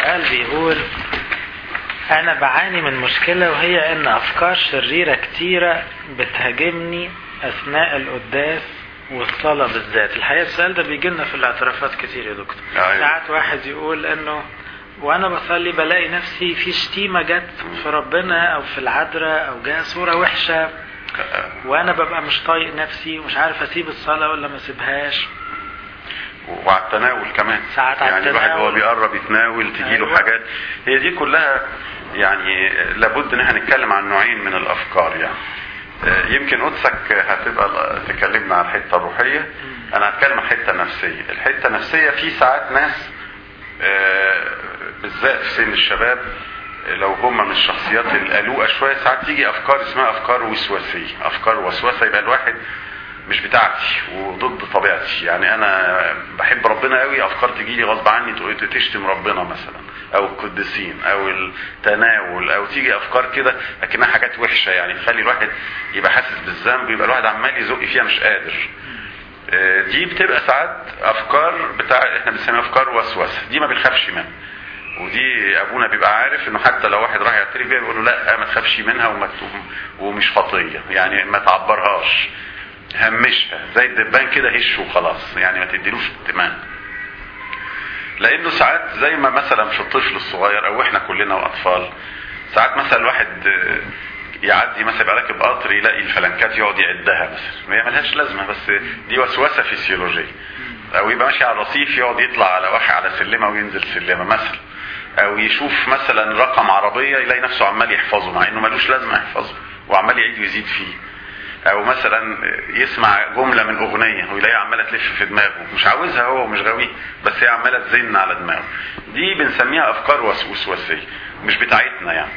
سؤال بيقول أنا بعاني من مشكلة وهي إن أفكار شريرة كتيرة بتهاجمني أثناء القداس والصلاة بالذات الحقيقة السؤال ده بيجي لنا في الاعترافات كتير يا دكتور أيوة. ساعات واحد يقول إنه وأنا بصلي بلاقي نفسي في شتيمة جت في ربنا أو في العذراء أو جاء صورة وحشة وأنا ببقى مش طايق نفسي ومش عارف أسيب الصلاة ولا ما أسيبهاش وعلى التناول كمان ساعات على يعني الواحد التناول. هو بيقرب يتناول تجيله أيوة. حاجات هي دي كلها يعني لابد ان احنا نتكلم عن نوعين من الافكار يعني آه، يمكن قدسك هتبقى تكلمنا عن الحته الروحيه انا هتكلم عن الحته النفسيه الحته النفسيه في ساعات ناس آه، بالذات في سن الشباب آه، لو هم من الشخصيات القلوقه شويه ساعات تيجي افكار اسمها افكار وسواسيه افكار وسوسه يبقى الواحد مش بتاعتي وضد طبيعتي يعني انا بحب ربنا قوي افكار تجي لي غصب عني تقول- تشتم ربنا مثلا او القديسين او التناول او تيجي افكار كده لكنها حاجات وحشه يعني تخلي الواحد يبقى حاسس بالذنب يبقى الواحد عمال يزق فيها مش قادر آه، دي بتبقى ساعات افكار بتاع احنا بنسميها افكار وسوسه دي ما بنخافش منها ودي ابونا بيبقى عارف انه حتى لو واحد راح يعترف بيها بيقول له لا ما تخافش منها وما ت- ومش خطيه يعني ما تعبرهاش همشها زي الدبان كده هش وخلاص يعني ما تديلوش اهتمام لانه ساعات زي ما مثلا في الطفل الصغير او احنا كلنا واطفال ساعات مثلا الواحد آه، يعدي مثلا يبقى راكب قطر يلاقي الفلنكات يقعد يعدها مثلا هي ملهاش لازمه بس دي وسوسه فسيولوجيه او يبقى ماشي على الرصيف يقعد يطلع على واحد على سلمه وينزل سلمه مثلا او يشوف مثلا رقم عربيه يلاقي نفسه عمال يحفظه مع انه ملوش لازمه يحفظه وعمال يعيد ويزيد فيه او مثلا يسمع جمله من اغنيه ويلاقيها عماله تلف في دماغه مش عاوزها هو مش غاويه بس هي عماله تزن على دماغه دي بنسميها افكار وس- وسواسيه مش بتاعتنا يعني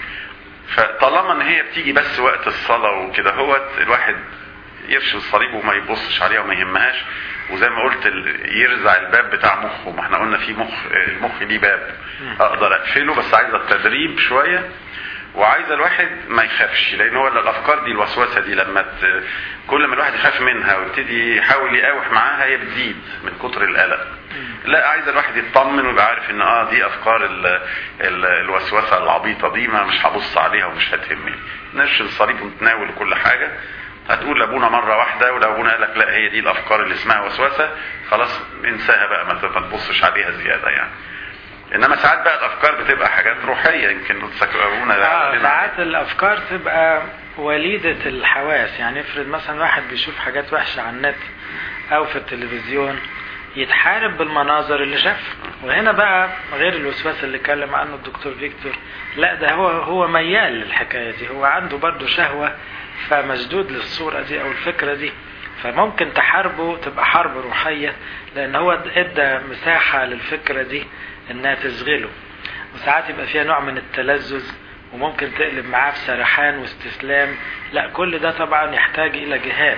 فطالما ان هي بتيجي بس وقت الصلاه وكده هو الواحد يرشد الصليب وما يبصش عليها وما يهمهاش وزي ما قلت ال- يرزع الباب بتاع مخه ما احنا قلنا في مخ المخ ليه باب اقدر اقفله بس عايزه التدريب شويه وعايزه الواحد ما يخافش لان هو الافكار دي الوسوسه دي لما ت... كل ما الواحد يخاف منها ويبتدي يحاول يقاوح معاها هي بتزيد من كتر القلق لا عايز الواحد يطمن ويبقى عارف ان اه دي افكار ال... ال... الوسوسه العبيطه دي ما مش هبص عليها ومش هتهمني نرشد الصليب ونتناول كل حاجه هتقول لابونا مره واحده ولو ابونا قال لك لا هي دي الافكار اللي اسمها وسوسه خلاص انساها بقى ما ت- ما تبصش عليها زياده يعني انما ساعات بقى الافكار بتبقى حاجات روحيه يمكن ابونا آه ساعات الافكار تبقى وليدة الحواس يعني افرض مثلا واحد بيشوف حاجات وحشة على النت او في التلفزيون يتحارب بالمناظر اللي شافها وهنا بقى غير الوسواس اللي اتكلم عنه الدكتور فيكتور لا ده هو هو ميال للحكايه دي هو عنده برضه شهوه فمشدود للصوره دي او الفكره دي فممكن تحاربه تبقى حرب روحيه لان هو ادى مساحه للفكره دي انها تشغله وساعات يبقى فيها نوع من التلذذ وممكن تقلب معاه في سرحان واستسلام لا كل ده طبعا يحتاج الى جهاد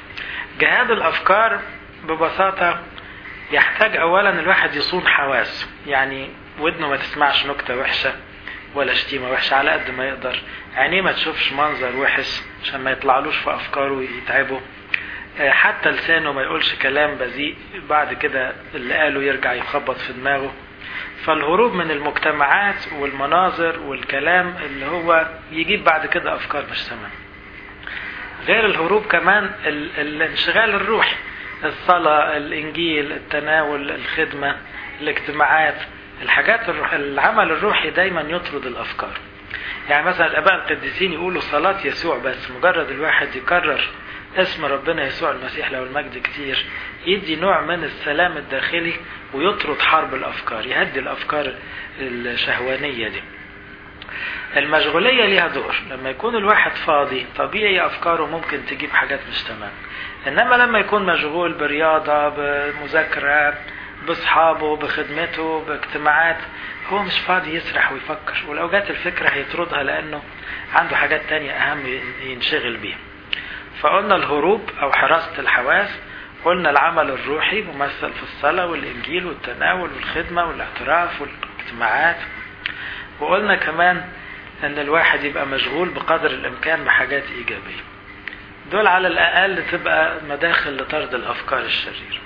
جهاد الافكار ببساطه يحتاج اولا الواحد يصون حواسه يعني ودنه ما تسمعش نكته وحشه ولا شتيمه وحشه على قد ما يقدر عينيه ما تشوفش منظر وحش عشان ما يطلعلوش في افكاره ويتعبه آه، حتى لسانه ما يقولش كلام بذيء بعد كده اللي قاله يرجع يخبط في دماغه فالهروب من المجتمعات والمناظر والكلام اللي هو يجيب بعد كده افكار مش تمام غير الهروب كمان ال- الانشغال الروحي الصلاة الإنجيل التناول الخدمة الاجتماعات الحاجات الروح العمل الروحي دايما يطرد الأفكار يعني مثلا الآباء القديسين يقولوا صلاة يسوع بس مجرد الواحد يكرر اسم ربنا يسوع المسيح له المجد كتير يدي نوع من السلام الداخلي ويطرد حرب الأفكار يهدي الأفكار الشهوانية دي المشغولية ليها دور لما يكون الواحد فاضي طبيعي أفكاره ممكن تجيب حاجات مش تمام إنما لما يكون مشغول برياضة بمذاكرة بأصحابه بخدمته باجتماعات هو مش فاضي يسرح ويفكر ولو جات الفكرة هيطردها لأنه عنده حاجات تانية أهم ينشغل بيها فقلنا الهروب أو حراسة الحواس قلنا العمل الروحي ممثل في الصلاة والإنجيل والتناول والخدمة والاعتراف والاجتماعات وقلنا كمان ان الواحد يبقى مشغول بقدر الامكان بحاجات ايجابيه دول على الاقل تبقى مداخل لطرد الافكار الشريره